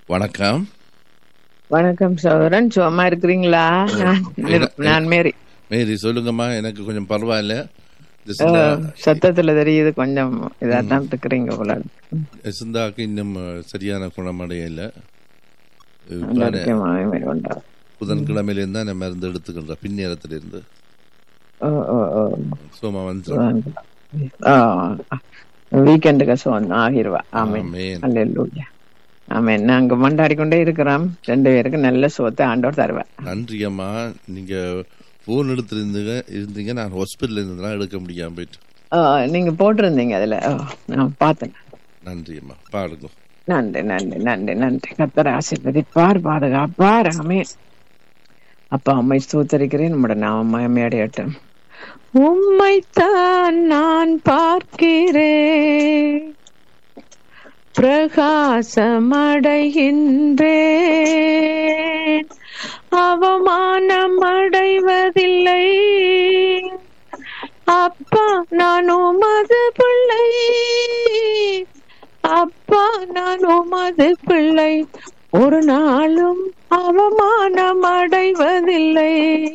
வணக்கம் வணக்கம் சகோதரன் சும்மா இருக்கிறீங்களா நான் என்ன- நான் மேரி மேரி சொல்லுங்கம்மா எனக்கு கொஞ்சம் பரவாயில்ல இந்த ஓ, சிந்தா சத்தத்துல தெரியுது கொஞ்சம் இதா தான் இருக்கிறீங்க போல சிந்தாக்கு இன்னும் அஹ், சரியான குணமடையல ஆரோக்கியமாக மேரி உண்டா. புதன்கிழமையிலிருந்து தான் நான் மருந்து எடுத்துக்கின்ற பின்னேரத்திலிருந்து ஓ ஓ ஓ சோமா வந்து வீக்கெண்டுக்கு சோன் ஆகிருவா ஆமே ஆமென். அல்லேலூயா ஆமே நாங்க மண்டாடி கொண்டே இருக்கிறோம் ரெண்டு பேருக்கு நல்ல சோத்தை ஆண்டவர் தருவேன் நன்றி அம்மா நீங்க போன் எடுத்திருந்தீங்க இருந்தீங்க நான் ஹாஸ்பிட்டல் இருந்ததுலாம் எடுக்க முடியாம போயிட்டு ஓ, நீங்க போட்டிருந்தீங்க அதுல ஓ, நான் பார்த்தேன் நன்றி அம்மா பாருங்க நன்றி நன்றி நன்றி நன்றி கத்தர் ஆசீர்வதிப்பார் பாதுகாப்பார் ஆமே அப்பா அம்மை ஸ்தோத்தரிக்கிறேன் நம்முடைய நாம மயமையடையட்டும் உம்மைத்தான் நான் பார்க்கிறேன் பிரகாசமடைகின்றேன் அவமானம் அடைவதில்லை அப்பா நான் உமது பிள்ளை அப்பா நான் உமது பிள்ளை ஒரு நாளும் அவமானம் அடைவதில்லை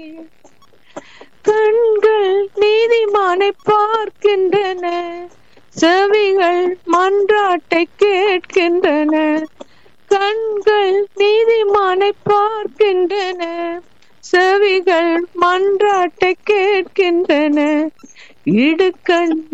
கண்கள் நீதிமானை பார்க்கின்றன செவிகள் மன்றாட்டை கேட்கின்றன கண்கள் நீதிமானை பார்க்கின்றன செவிகள் மன்றாட்டை கேட்கின்றன இடுக்கண்